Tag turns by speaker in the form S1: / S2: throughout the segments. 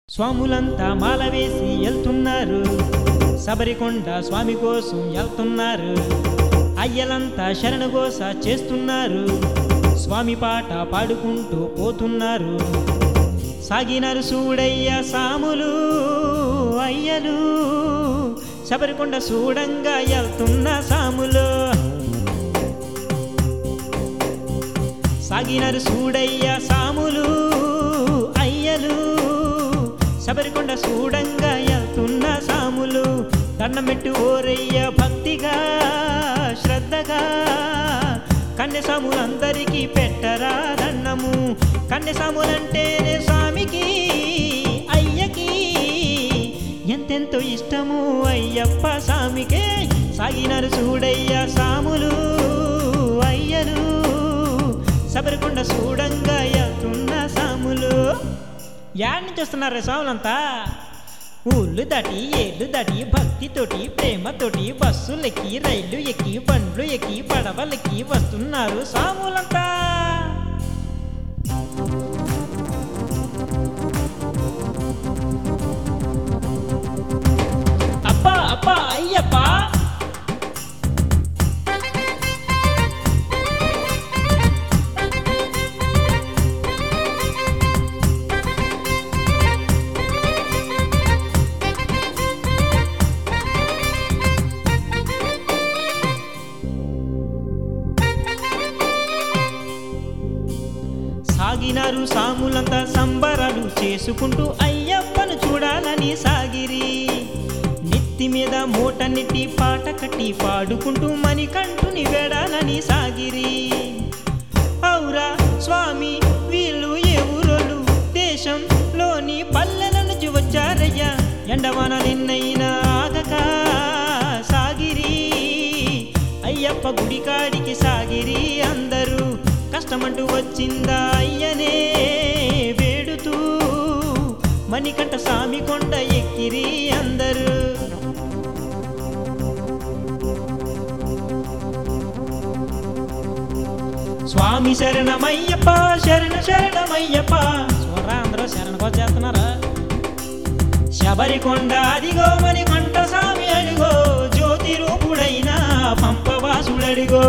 S1: స్వాములంతా మాల వేసి వెళ్తున్నారు శబరికొండ స్వామి కోసం వెళ్తున్నారు అయ్యలంతా శరణగోస చేస్తున్నారు స్వామి పాట పాడుకుంటూ పోతున్నారు సాగినారు సూడయ్య సాములు అయ్యలు శబరికొండ చూడంగా వెళ్తున్న సాములు సాగినారు సూడయ్య సాములు అయ్యలు శబరికొండ చూడంగా వెళ్తున్న సాములు దండమెట్టు ఓరయ్య భక్తిగా శ్రద్ధగా కన్యసాములందరికీ పెట్టరా దండము కన్యసాములంటేనే స్వామికి అయ్యకి ఎంతెంతో ఇష్టము అయ్యప్ప స్వామికే సాగినారు చూడయ్య సాములు అయ్యలు శబరికొండ చూడంగా వెళ్తున్న సాములు యాడ్ నుంచి వస్తున్నారు సాములంతా ఊళ్ళు దాటి ఏళ్ళు దాటి భక్తితోటి ప్రేమతోటి బస్సులెక్కి రైళ్లు ఎక్కి బండ్లు ఎక్కి పడవలెక్కి వస్తున్నారు సాములంతా అబ్బా అబ్బా అయ్యప్పా సాగినారు సాములంతా సంబరాలు చేసుకుంటూ అయ్యప్పను చూడాలని సాగిరి నెత్తి మీద మూట నెట్టి పాట కట్టి పాడుకుంటూ మణికంఠుని వేడాలని సాగిరి ఔరా స్వామి వీళ్ళు ఏ ఊరోళ్ళు దేశంలోని పల్లెల నుంచి వచ్చారయ్యా ఎండవాన నిన్నైనా ఆగక సాగిరి అయ్యప్ప గుడికాడికి సాగిరి అందరూ కష్టమంటూ వచ్చిందా అయ్యనే వేడుతూ మణికంఠ స్వామి కొండ ఎక్కిరి అందరూ స్వామి శరణమయ్యప్ప శరణ శరణమయ్యప్ప చూడరా అందరూ శరణకు చేస్తున్నారా శబరికొండ అదిగో మణికంఠ స్వామి అడిగో జ్యోతి రూపుడైన పంపవాసుడడిగో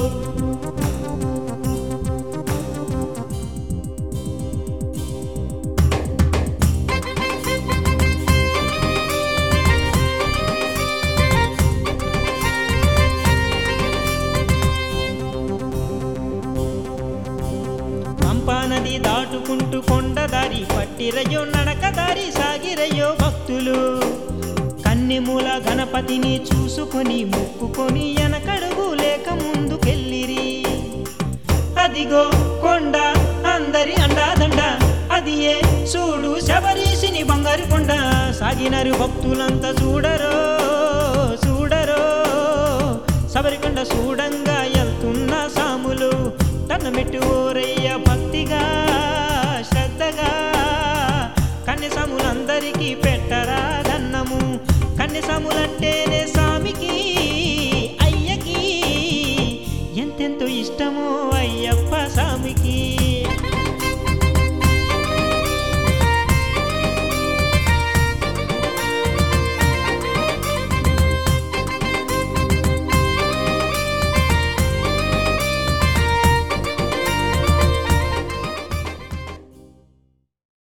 S1: పంపా నది దాటుకుంటూ కొండ దారి పట్టిరయ్యో నడక దారి సాగిరయ్యో భక్తులు కన్నెమూల గణపతిని చూసుకొని మొక్కుకొని వెనకడుగు లేక ముందుకెళ్ళిరి అదిగో కొండ అందరి అండాదండ అది ఏ చూడు శబరీషిని బంగారు కొండ సాగినారు భక్తులంతా చూడరో చూడరో శబరికొండ చూడంగా వెళ్తున్న సాములు దండమెట్టు ఓరయ్య భక్తిగా శ్రద్ధగా కన్యసాములందరికీ పె